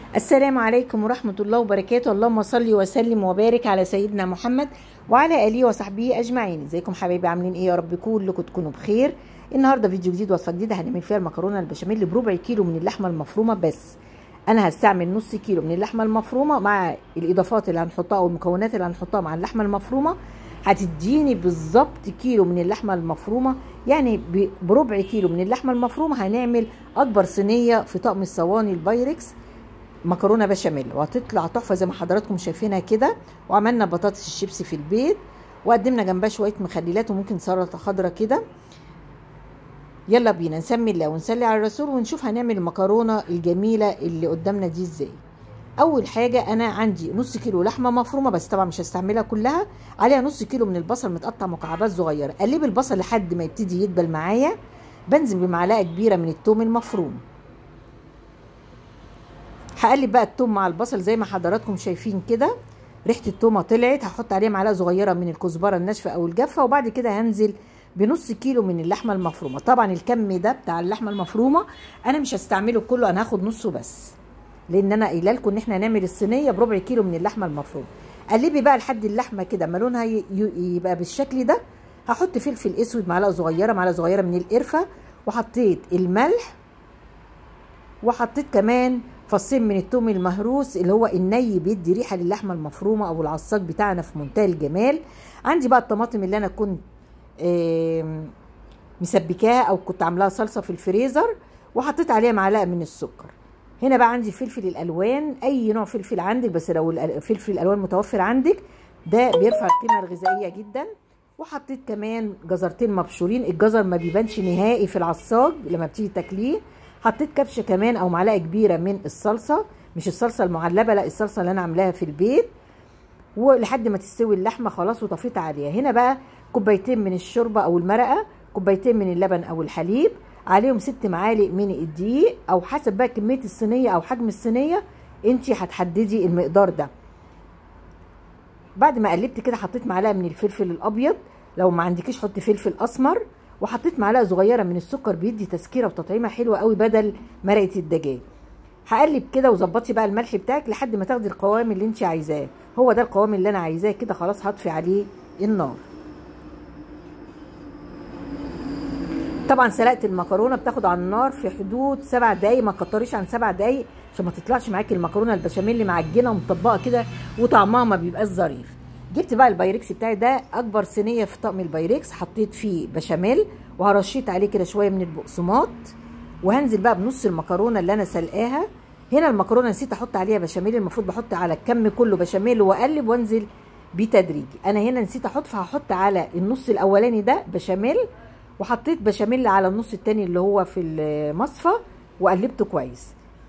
السلام عليكم ورحمة الله وبركاته اللهم صل وسلم وبارك على سيدنا محمد وعلى آله وصحبه أجمعين ازيكم حبايبي عاملين ايه يا رب كلكم تكونوا بخير النهارده فيديو جديد وصفة جديدة هنعمل فيها المكرونة البشاميل بربع كيلو من اللحمة المفرومة بس انا هستعمل نص كيلو من اللحمة المفرومة مع الاضافات اللي هنحطها او المكونات اللي هنحطها مع اللحمة المفرومة هتديني بالظبط كيلو من اللحمة المفرومة يعني بربع كيلو من اللحمة المفرومة هنعمل اكبر صينية في طقم الصواني البايركس مكرونه بشاميل وهتطلع تحفه زي ما حضراتكم شايفينها كده وعملنا بطاطس الشيبسي في البيت وقدمنا جنبها شويه مخللات وممكن سلطه خضراء كده يلا بينا نسمي الله ونسلي على الرسول ونشوف هنعمل المكرونه الجميله اللي قدامنا دي ازاي اول حاجه انا عندي نص كيلو لحمه مفرومه بس طبعا مش هستعملها كلها عليها نص كيلو من البصل متقطع مكعبات صغيره قلب البصل لحد ما يبتدي يدبل معايا بنزل بمعلقه كبيره من الثوم المفروم هقلب بقى التوم مع البصل زي ما حضراتكم شايفين كده ريحه التومه طلعت هحط عليها معلقه صغيره من الكزبره الناشفه او الجافه وبعد كده هنزل بنص كيلو من اللحمه المفرومه طبعا الكم ده بتاع اللحمه المفرومه انا مش هستعمله كله انا هاخد نصه بس لان انا قايله لكم ان احنا هنعمل الصينيه بربع كيلو من اللحمه المفرومه قلبي بقى لحد اللحمه كده اما لونها يبقى بالشكل ده هحط فلفل اسود معلقه صغيره معلقه صغيره من القرفه وحطيت الملح وحطيت كمان فصين من التوم المهروس اللي هو الني بيدي ريحه للحمه المفرومه او العصاج بتاعنا في منتهى الجمال عندي بقى الطماطم اللي انا كنت مسبكاها او كنت عاملاها صلصه في الفريزر وحطيت عليها معلقه من السكر هنا بقى عندي الفلفل الالوان اي نوع فلفل عندك بس لو الفلفل الالوان متوفر عندك ده بيرفع القيمه الغذائيه جدا وحطيت كمان جزرتين مبشورين الجزر ما بيبانش نهائي في العصاج لما بتيجي تاكليه حطيت كبشه كمان او معلقه كبيره من الصلصه مش الصلصه المعلبه لا الصلصه اللي انا عاملاها في البيت ولحد ما تستوي اللحمه خلاص وطفيت عليها هنا بقى كوبايتين من الشوربه او المرقه كوبايتين من اللبن او الحليب عليهم ست معالق من الدقيق او حسب بقى كميه الصينيه او حجم الصينيه انت هتحددي المقدار ده بعد ما قلبت كده حطيت معلقه من الفلفل الابيض لو ما عندكيش حطي فلفل اسمر وحطيت معلقه صغيره من السكر بيدي تسكيره وتطعيمه حلوه قوي بدل مرقه الدجاج هقلب كده وظبطي بقى الملح بتاعك لحد ما تاخدي القوام اللي انت عايزاه هو ده القوام اللي انا عايزاه كده خلاص هطفي عليه النار طبعا سلقه المكرونه بتاخد على النار في حدود سبع دقايق ما تكتريش عن سبع دقايق عشان ما تطلعش معاكي المكرونه البشاميل معجنه ومطبقه كده وطعمها ما بيبقاش ظريف جبت بقى البايركس بتاعي ده اكبر صينيه في طقم البايركس حطيت فيه بشاميل وهرشيت عليه كده شويه من البقسماط وهنزل بقى بنص المكرونه اللي انا سلقاها هنا المكرونه نسيت احط عليها بشاميل المفروض بحط على الكم كله بشاميل واقلب وانزل بتدريجي انا هنا نسيت احط فهحط على النص الاولاني ده بشاميل وحطيت بشاميل على النص التاني اللي هو في المصفى وقلبته كويس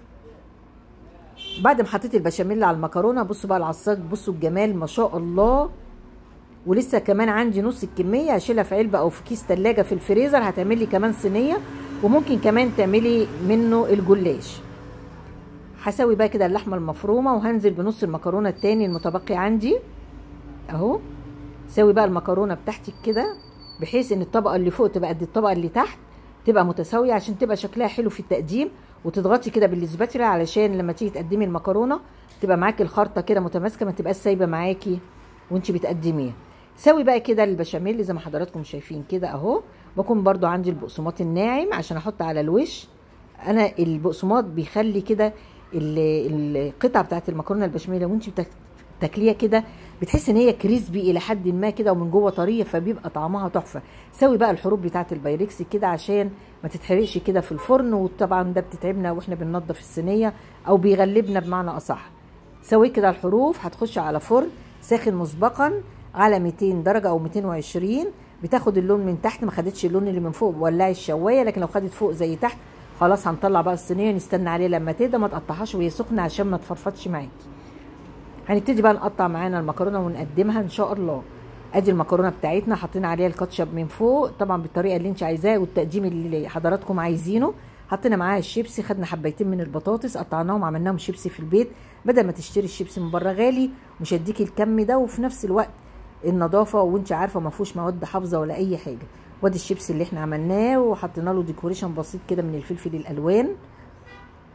بعد ما حطيت البشاميل على المكرونه بصوا بقى العصاج بصوا الجمال ما شاء الله ولسه كمان عندي نص الكميه هشيلها في علبه او في كيس تلاجة في الفريزر هتعملي كمان صينيه وممكن كمان تعملي منه الجلاش هسوي بقى كده اللحمه المفرومه وهنزل بنص المكرونه التاني المتبقي عندي اهو سوي بقى المكرونه بتاعتك كده بحيث ان الطبقه اللي فوق تبقى قد الطبقه اللي تحت تبقى متساويه عشان تبقى شكلها حلو في التقديم وتضغطي كده بالسباتولا علشان لما تيجي تقدمي المكرونه تبقى معاكي الخرطه كده متماسكه ما تبقاش سايبه معاكي وانت بتقدميها سوي بقى كده البشاميل زي ما حضراتكم شايفين كده اهو بكون برضو عندي البقسماط الناعم عشان احط على الوش انا البقسماط بيخلي كده القطعه بتاعت المكرونه البشاميل وانت بتاكليها كده بتحس ان هي كريسبي الى حد ما كده ومن جوه طريه فبيبقى طعمها تحفه سوي بقى الحروف بتاعت البايركس كده عشان ما تتحرقش كده في الفرن وطبعا ده بتتعبنا واحنا بننضف الصينيه او بيغلبنا بمعنى اصح سوي كده الحروف هتخش على فرن ساخن مسبقا على 200 درجه او 220 بتاخد اللون من تحت ما خدتش اللون اللي من فوق ولعي الشوايه لكن لو خدت فوق زي تحت خلاص هنطلع بقى الصينيه نستنى عليه لما تهدى ما تقطعهاش وهي سخنه عشان ما تفرفطش معاكي هنبتدي بقى نقطع معانا المكرونه ونقدمها ان شاء الله ادي المكرونه بتاعتنا حطينا عليها الكاتشب من فوق طبعا بالطريقه اللي انت عايزاها والتقديم اللي حضراتكم عايزينه حطينا معاها الشيبسي خدنا حبيتين من البطاطس قطعناهم وعملناهم شيبسي في البيت بدل ما تشتري الشيبسي من بره غالي مش هديكي الكم ده وفي نفس الوقت النظافه وانت عارفه ما فيهوش مواد حافظه ولا اي حاجه وادي الشيبسي اللي احنا عملناه وحطينا له ديكوريشن بسيط كده من الفلفل الالوان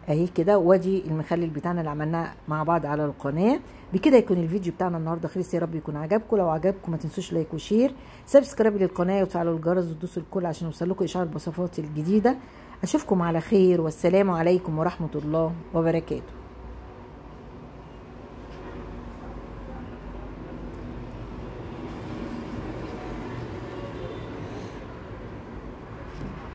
اهي كده وادي المخلل بتاعنا اللي عملناه مع بعض على القناه بكده يكون الفيديو بتاعنا النهارده خلص يا رب يكون عجبكم لو عجبكم ما تنسوش لايك وشير سبسكرايب للقناه وتفعلوا الجرس وتدوسوا الكل عشان يوصلكم اشعار بوصفاتي الجديده اشوفكم على خير والسلام عليكم ورحمه الله وبركاته